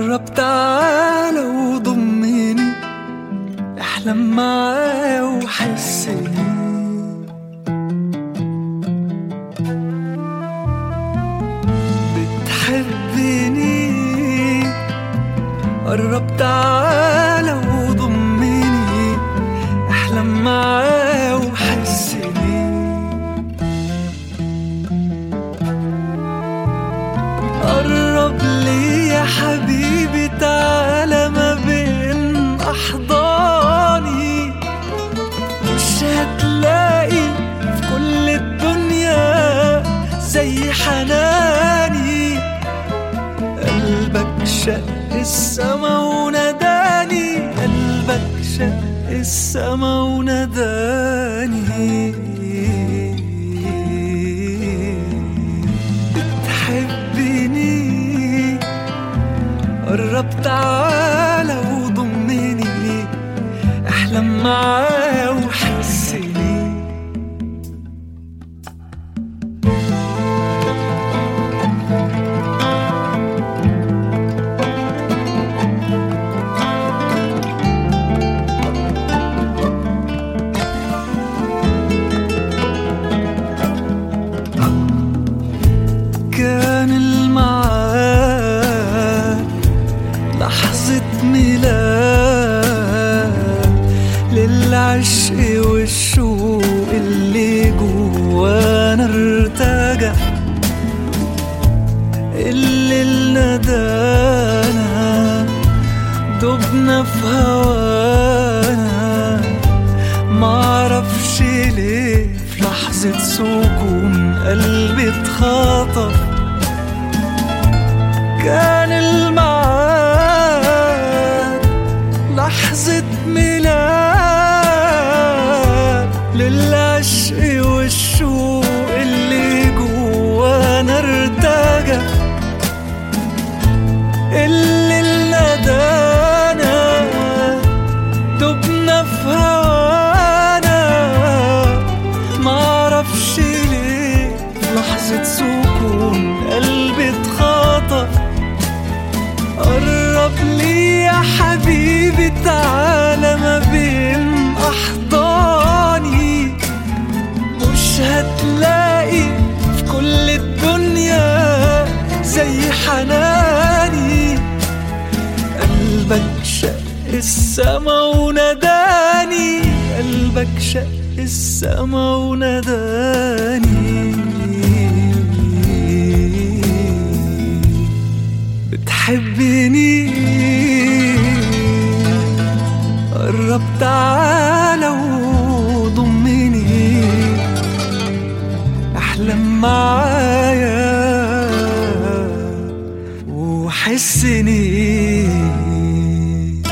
قرب تعالى وضمني احلم معايا وحسني بتحبني قرب تعالى وضمني احلم معايا وحسني قرب لي يا حبيبي تعالى ما بين احضاني مش هتلاقي في كل الدنيا زي حناني قلبك شق السما وناداني قلبك شق السما وناداني بتحبني قرب تعالى وضمني احلم معايا وحسني كان الميعاد لحظة ميلاد للعشق والشوق اللي جوانا ارتجى اللي ندانا دبنا في هوانا معرفش ليه في لحظة سكون قلبي اتخطف كان الميعاد لحظة ميلاد للعشق والشوق اللي جوانا ارتجى اللي ندانا دبنا في هوانا معرفش ليه في لحظة سكون قلبي اتخطف قرب لي يا حبيبي تعالى ما بين أحضاني مش هتلاقي في كل الدنيا زي حناني قلبك شق السما وناداني قلبك شق السما وناداني بتحبني قرب تعالى وضمني احلم معايا وحسني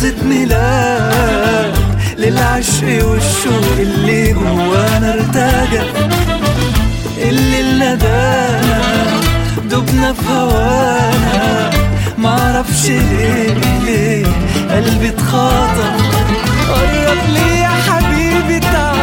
لحظة ميلاد للعشق والشوق اللي جوانا ارتجى اللي الندانا دبنا في هوانا معرفش ليه ليه قلبي اتخاطر قرب لي يا حبيبي تعال